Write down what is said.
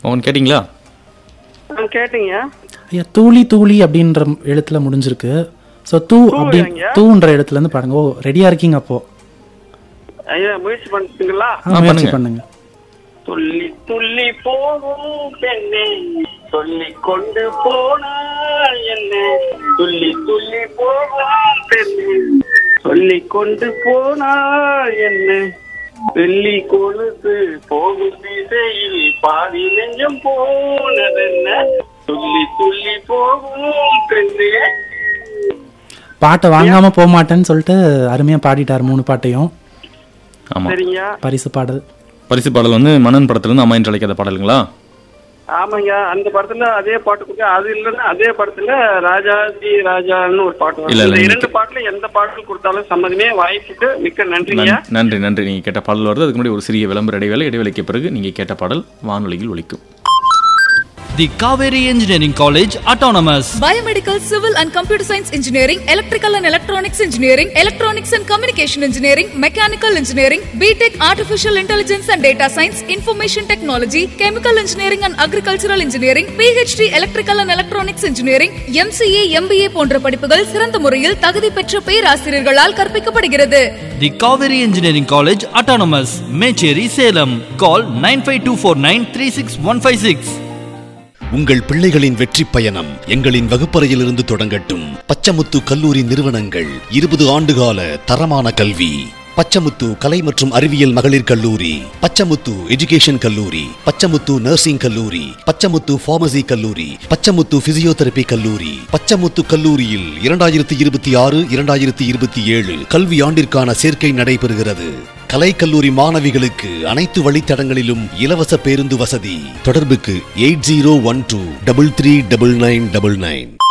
மோகன் கேட்டிங்களா ஆ கேட்டீங்க ஐயா தூளி தூளி அப்படின்ற எழுத்துல முடிஞ்சிருக்கு ஸோ தூ அப்படி ஐயா. தூன்ற எழுத்துல இருந்து பாருங்க ஓ ரெடியா இருக்கீங்க அப்போ ஐயா முயற்சி பண்ணிட்டீங்களா ஆ, முயற்சி பண்ணுங்க. பண்ணுங்க துள்ளி துள்ளி போகும் பெண்ணே சொல்லி கொண்டு போனாள் என்ன துள்ளி துள்ளி போகும் பெண்ணே சொல்லி கொண்டு போனாள் என்ன வெள்ளி கொலுசு போகும் திசையில் பாதி நெஞ்சம் போனதென்ன துள்ளி துள்ளி போகும் பெண்ணே பாட்டை வாங்காம போக மாட்டேன்னு சொல்லிட்டு அருமையா பாடிட்டார் மூணு பாட்டையும் ஆமா சரிங்க பரிசு பாடல் பரிசு பாடல் வந்து மன்னன் படத்துலேருந்து அம்மா என்று அழைக்காத பாடலுங்களா ஆமாங்க அந்த படத்துல அதே பாட்டு கொடுக்க அது இல்லைன்னா அதே படத்துல ராஜாஜி ராஜான்னு ஒரு பாட்டு வரும். இல்ல, இல்ல, இந்த நீங்க இரண்டு பாட்டுல எந்த பாட்டு கொடுத்தாலும் சம்மதமே வாய்ப்புக்கு மிக்க நன்றிங்க நன்- நன்றி நன்றி நீங்கள் கேட்ட பாடல் வருது அதுக்கு முன்னாடி ஒரு சிறிய விளம்பர இடைவேளை இடைவேளைக்கு பிறகு நீங்கள் கேட்ட பாடல் வானொலியில் ஒலிக்கும் The Kaveri Engineering College Autonomous. Biomedical, Civil and Computer Science Engineering, Electrical and Electronics Engineering, Electronics and Communication Engineering, Mechanical Engineering, BTech Artificial Intelligence and Data Science, Information Technology, Chemical Engineering and Agricultural Engineering, PhD Electrical and Electronics Engineering, MCA, MBA போன்ற படிப்புகள் சிறந்த முறையில் தகுதி பெற்ற பேராசிரியர்களால் கற்பிக்கப்படுகிறது The Kaveri Engineering College Autonomous. Mecheri Salem. Call 95249 உங்கள் பிள்ளைகளின் வெற்றி பயணம் எங்களின் வகுப்பறையிலிருந்து தொடங்கட்டும் பச்சமுத்து கல்லூரி நிறுவனங்கள் இருபது ஆண்டுகால தரமான கல்வி பச்சமுத்து கலை மற்றும் அறிவியல் மகளிர் கல்லூரி பச்சமுத்து எஜுகேஷன் கல்லூரி பச்சமுத்து நர்சிங் கல்லூரி பச்சமுத்து பார்மசி கல்லூரி பச்சமுத்து பிசியோதெரபி கல்லூரி பச்சமுத்து கல்லூரியில் இரண்டாயிரத்தி இருபத்தி ஆறு இரண்டாயிரத்தி இருபத்தி ஏழு கல்வி ஆண்டிற்கான சேர்க்கை நடைபெறுகிறது கலைக்கல்லூரி மாணவிகளுக்கு அனைத்து வழித்தடங்களிலும் இலவச பேருந்து வசதி தொடர்புக்கு eight zero one two double three double nine double nine